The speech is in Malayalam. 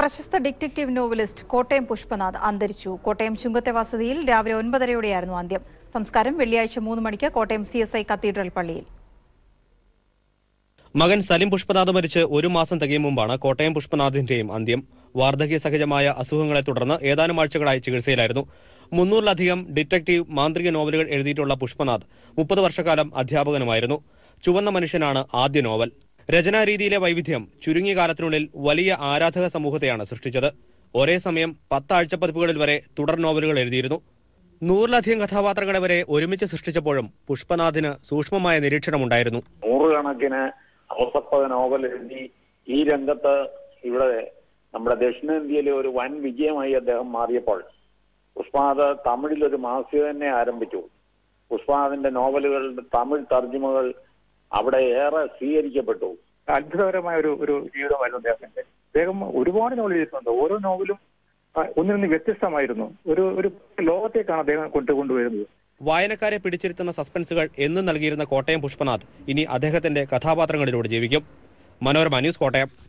പ്രശസ്ത ഡിറ്റക്റ്റീവ് നോവലിസ്റ്റ് കോട്ടയം പുഷ്പനാഥ് അന്തരിച്ചു കോട്ടയം ചുങ്കത്തെ വസതിയിൽ രാവിലെ ഒൻപതരയോടെയായിരുന്നു അന്ത്യം സംസ്കാരം വെള്ളിയാഴ്ച മൂന്ന് മണിക്ക് Kottayam C S I cathedral പള്ളിയിൽ മകൻ സലിം പുഷ്പനാഥ് മരിച്ച് ഒരു മാസം തികയും മുമ്പാണ് കോട്ടയം പുഷ്പനാഥിന്റെയും അന്ത്യം വാർദ്ധക്യ സഹജമായ അസുഖങ്ങളെ തുടർന്ന് ഏതാനും ആഴ്ചകളായി ചികിത്സയിലായിരുന്നു മുന്നൂറിലധികം ഡിറ്റക്റ്റീവ് മാന്ത്രിക നോവലുകൾ എഴുതിയിട്ടുള്ള പുഷ്പനാഥ് മുപ്പത് വർഷക്കാലം അധ്യാപകനുമായിരുന്നു ചുവന്ന മനുഷ്യനാണ് ആദ്യ നോവൽ രചനാരീതിയിലെ വൈവിധ്യം ചുരുങ്ങിയ കാലത്തിനുള്ളിൽ വലിയ ആരാധക സമൂഹത്തെയാണ് സൃഷ്ടിച്ചത് ഒരേ സമയം പത്ത് ആഴ്ചപ്പതിപ്പുകളിൽ വരെ തുടർ നോവലുകൾ എഴുതിയിരുന്നു നൂറിലധികം കഥാപാത്രങ്ങളെ വരെ ഒരുമിച്ച് സൃഷ്ടിച്ചപ്പോഴും പുഷ്പനാഥിന് സൂക്ഷ്മമായ നിരീക്ഷണമുണ്ടായിരുന്നു നൂറുകണക്കിന് അവസപ്പക നോവൽ എഴുതി ഈ രംഗത്ത് ഇവിടെ നമ്മുടെ ദക്ഷിണേന്ത്യയിലെ ഒരു വൻ വിജയമായി അദ്ദേഹം മാറിയപ്പോൾ പുഷ്പാത് തമിഴിൽ ഒരു മാസിക തന്നെ ആരംഭിച്ചു പുഷ്പാതിന്റെ നോവലുകളുടെ തമിഴ് തർജ്ജിമകൾ അവിടെ ഏറെ സ്വീകരിക്കപ്പെട്ടു അത്ഭുതകരമായ ഒരു ഒരു ജീവിതമായിരുന്നു അദ്ദേഹത്തിന്റെ അദ്ദേഹം ഒരുപാട് നോവൽ എഴുതിയിട്ടുണ്ട് ഓരോ നോവലും ആ, ഒന്നിൽ നിന്ന് വ്യത്യസ്തമായിരുന്നു ഒരു ഒരു ലോകത്തേക്കാണ് അദ്ദേഹം കൊണ്ടുകൊണ്ടുവരുന്നത് വായനക്കാരെ പിടിച്ചിരുത്തുന്ന സസ്പെൻസുകൾ എന്നും നൽകിയിരുന്ന കോട്ടയം പുഷ്പനാഥ് ഇനി അദ്ദേഹത്തിന്റെ കഥാപാത്രങ്ങളിലൂടെ ജീവിക്കും മനോരമ ന്യൂസ് കോട്ടയം